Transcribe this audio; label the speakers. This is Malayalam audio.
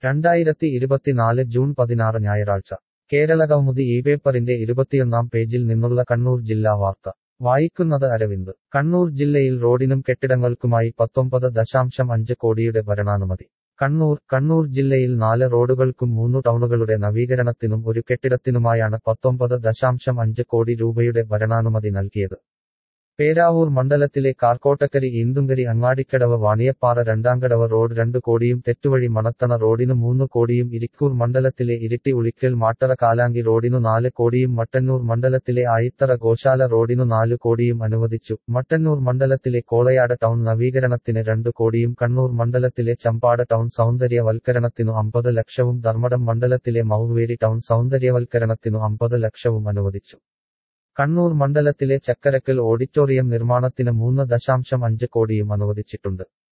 Speaker 1: രണ്ടായിരത്തി ഇരുപത്തിനാല് ജൂൺ പതിനാറ് ഞായറാഴ്ച കേരളകൗമുദി ഈ പേപ്പറിന്റെ ഇരുപത്തിയൊന്നാം പേജിൽ നിന്നുള്ള കണ്ണൂർ ജില്ലാ വാർത്ത വായിക്കുന്നത് അരവിന്ദ് കണ്ണൂർ ജില്ലയിൽ റോഡിനും കെട്ടിടങ്ങൾക്കുമായി പത്തൊമ്പത് ദശാംശം അഞ്ച് കോടിയുടെ ഭരണാനുമതി കണ്ണൂർ കണ്ണൂർ ജില്ലയിൽ നാല് റോഡുകൾക്കും മൂന്നു ടൗണുകളുടെ നവീകരണത്തിനും ഒരു കെട്ടിടത്തിനുമായാണ് പത്തൊമ്പത് ദശാംശം അഞ്ച് കോടി രൂപയുടെ ഭരണാനുമതി നൽകിയത് പേരാവൂർ മണ്ഡലത്തിലെ കാർക്കോട്ടക്കരി ഈന്തുങ്കരി അങ്ങാടിക്കടവ് വാണിയപ്പാറ രണ്ടാംകടവ് റോഡ് രണ്ട് കോടിയും തെറ്റുവഴി മണത്തണ റോഡിനു മൂന്ന് കോടിയും ഇരിക്കൂർ മണ്ഡലത്തിലെ ഇരിട്ടി ഉളിക്കൽ മാട്ടറ കാലാങ്കി റോഡിനു നാല് കോടിയും മട്ടന്നൂർ മണ്ഡലത്തിലെ ആയിത്തറ ഗോശാല റോഡിനു നാല് കോടിയും അനുവദിച്ചു മട്ടന്നൂർ മണ്ഡലത്തിലെ കോളയാട് ടൗൺ നവീകരണത്തിന് രണ്ട് കോടിയും കണ്ണൂർ മണ്ഡലത്തിലെ ചമ്പാട് ടൗൺ സൗന്ദര്യവൽക്കരണത്തിനു അമ്പത് ലക്ഷവും ധർമ്മടം മണ്ഡലത്തിലെ മൗവേരി ടൗൺ സൗന്ദര്യവൽക്കരണത്തിനു അമ്പത് ലക്ഷവും അനുവദിച്ചു കണ്ണൂർ മണ്ഡലത്തിലെ ചക്കരക്കൽ ഓഡിറ്റോറിയം നിർമ്മാണത്തിന് മൂന്ന് ദശാംശം അഞ്ച് കോടിയും അനുവദിച്ചിട്ടുണ്ട്